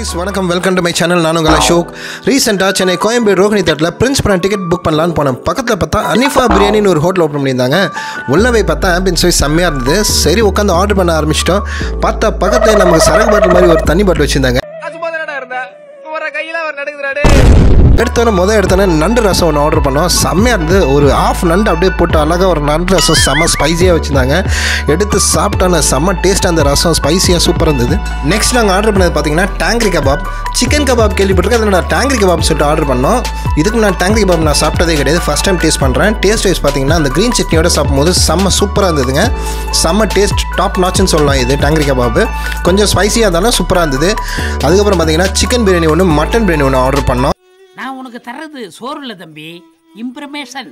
guys வணக்கம் welcome to my channel நான் உங்கள் அசோக் ரீசெண்டாக சென்னை கோயம்பேடு ரோஹினி தட்டில் பிரின்ஸ் படம் டிக்கெட் புக் பண்ணலான்னு போனேன் பக்கத்தில் பார்த்தா அனிஃபா பிரியாணின்னு ஒரு ஹோட்டல் ஓப்பன் பண்ணியிருந்தாங்க உள்ள போய் பார்த்தா ஆம்பியன்ஸ் வைஸ் செம்மையாக இருந்தது சரி உட்காந்து ஆர்டர் பண்ண ஆரம்பிச்சிட்டோம் பார்த்தா பக்கத்தில் நமக்கு சரக்கு பாட்டில் மாதிரி ஒரு தண்ணி பாட்டில் வச்சுருந்தாங்க சும்மா தானடா இருந்தேன் வர கையில அவர் நடக்குதுடா எடுத்தோன்னே முதல் எடுத்தோன்னே நண்டு ரசம் ஒன்று ஆர்டர் பண்ணோம் செம்மையாக இருந்தது ஒரு ஆஃப் நண்டு அப்படியே போட்டு அழகாக ஒரு நண்டு ரசம் செம்ம ஸ்பைசியாக வச்சுருந்தாங்க எடுத்து சாப்பிட்டோன்னே செம்ம டேஸ்ட் அந்த ரசம் ஸ்பைசியாக சூப்பராக இருந்தது நெக்ஸ்ட் நாங்கள் ஆர்டர் பண்ணது பார்த்தீங்கன்னா டேங்க்ரி கபாப் சிக்கன் கபாப் கேள்விப்பட்டிருக்கேன் அதில் நான் டேங்க்ரி கபாப் சொல்லிட்டு ஆர்டர் பண்ணோம் இதுக்கு நான் டேங்க்ரி கபாப் நான் சாப்பிட்டதே கிடையாது ஃபஸ்ட் டைம் டேஸ்ட் பண்ணுறேன் டேஸ்ட் வைஸ் பார்த்தீங்கன்னா அந்த க்ரீன் சட்னியோட சாப்பிடும்போது செம்ம சூப்பராக இருந்ததுங்க செம்ம டேஸ்ட் டாப் நாச்சுன்னு சொல்லலாம் இது டேங்க்ரி கபாப் கொஞ்சம் ஸ்பைசியாக இருந்தாலும் சூப்பராக இருந்தது அதுக்கப்புறம் பார்த்தீங்கன்னா சிக்கன் பிரியாணி ஒன்று மட்டன் பிரியாணி ஒன்று ஆர்டர் பண்ணோம் நான் உனக்கு தர்றது சோறு இல்லை தம்பி இம்ப்ரமேஷன்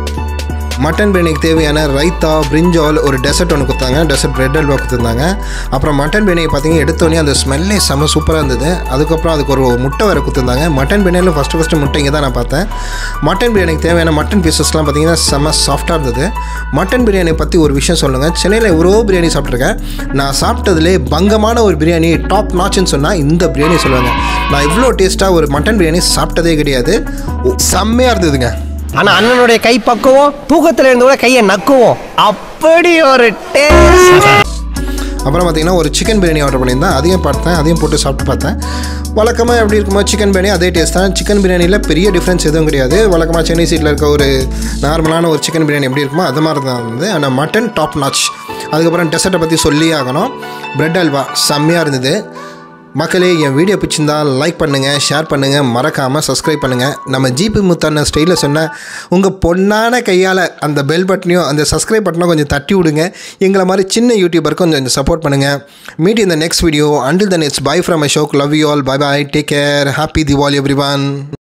மட்டன் பிரியாணிக்கு தேவையான ரைத்தா பிரிஞ்சால் ஒரு டெசர்ட் ஒன்று கொடுத்தாங்க டெசர்ட் பிரெட் அல்வா கொடுத்துருந்தாங்க அப்புறம் மட்டன் பிரியாணி பார்த்தீங்கன்னா எடுத்தோடனே அந்த ஸ்மெல்லே செம்ம சூப்பராக இருந்தது அதுக்கப்புறம் அதுக்கு ஒரு முட்டை வேறு கொடுத்துருந்தாங்க மட்டன் பிரியாணியில் ஃபஸ்ட்டு ஃபஸ்ட்டு முட்டை இங்கே தான் நான் பார்த்தேன் மட்டன் பிரியாணிக்கு தேவையான மட்டன் பீசஸ்லாம் பார்த்தீங்கன்னா செம்ம சாஃப்டாக இருந்தது மட்டன் பிரியாணி பற்றி ஒரு விஷயம் சொல்லுங்கள் சென்னையில் எவ்வளோ பிரியாணி சாப்பிட்ருக்கேன் நான் சாப்பிட்டதுலே பங்கமான ஒரு பிரியாணி டாப் நாச்சுன்னு சொன்னால் இந்த பிரியாணி சொல்லுவாங்க நான் இவ்வளோ டேஸ்ட்டாக ஒரு மட்டன் பிரியாணி சாப்பிட்டதே கிடையாது செம்மையாக இருந்ததுங்க ஆனா அண்ணனுடைய கை பக்குவோம் தூக்கத்துல இருந்து கூட கையை நக்குவோம் அப்படி ஒரு டேஸ்ட் அப்புறம் பார்த்தீங்கன்னா ஒரு சிக்கன் பிரியாணி ஆர்டர் பண்ணியிருந்தேன் அதையும் பார்த்தேன் அதையும் போட்டு சாப்பிட்டு பார்த்தேன் வழக்கமாக எப்படி இருக்குமோ சிக்கன் பிரியாணி அதே டேஸ்ட் தான் சிக்கன் பிரியாணியில் பெரிய டிஃப்ரென்ஸ் எதுவும் கிடையாது வழக்கமாக சென்னை சீட்டில் இருக்க ஒரு நார்மலான ஒரு சிக்கன் பிரியாணி எப்படி இருக்குமோ அது மாதிரி தான் இருந்தது ஆனால் மட்டன் டாப் நாச் அதுக்கப்புறம் டெசர்ட்டை பற்றி சொல்லி ஆகணும் பிரெட் அல்வா செம்மையாக இருந்தது மக்களே என் வீடியோ பிடிச்சிருந்தா லைக் பண்ணுங்கள் ஷேர் பண்ணுங்கள் மறக்காமல் சப்ஸ்கிரைப் பண்ணுங்கள் நம்ம ஜிபி முத்தான ஸ்டைலில் சொன்ன உங்கள் பொண்ணான கையால் அந்த பெல் பட்டனையும் அந்த சப்ஸ்கிரைப் பட்டனும் கொஞ்சம் தட்டி விடுங்க எங்களை மாதிரி சின்ன யூடியூபருக்கு கொஞ்சம் சப்போர்ட் பண்ணுங்கள் மீட் இந்த next video until the next bye from Ashok love you all bye bye take care happy Diwali every one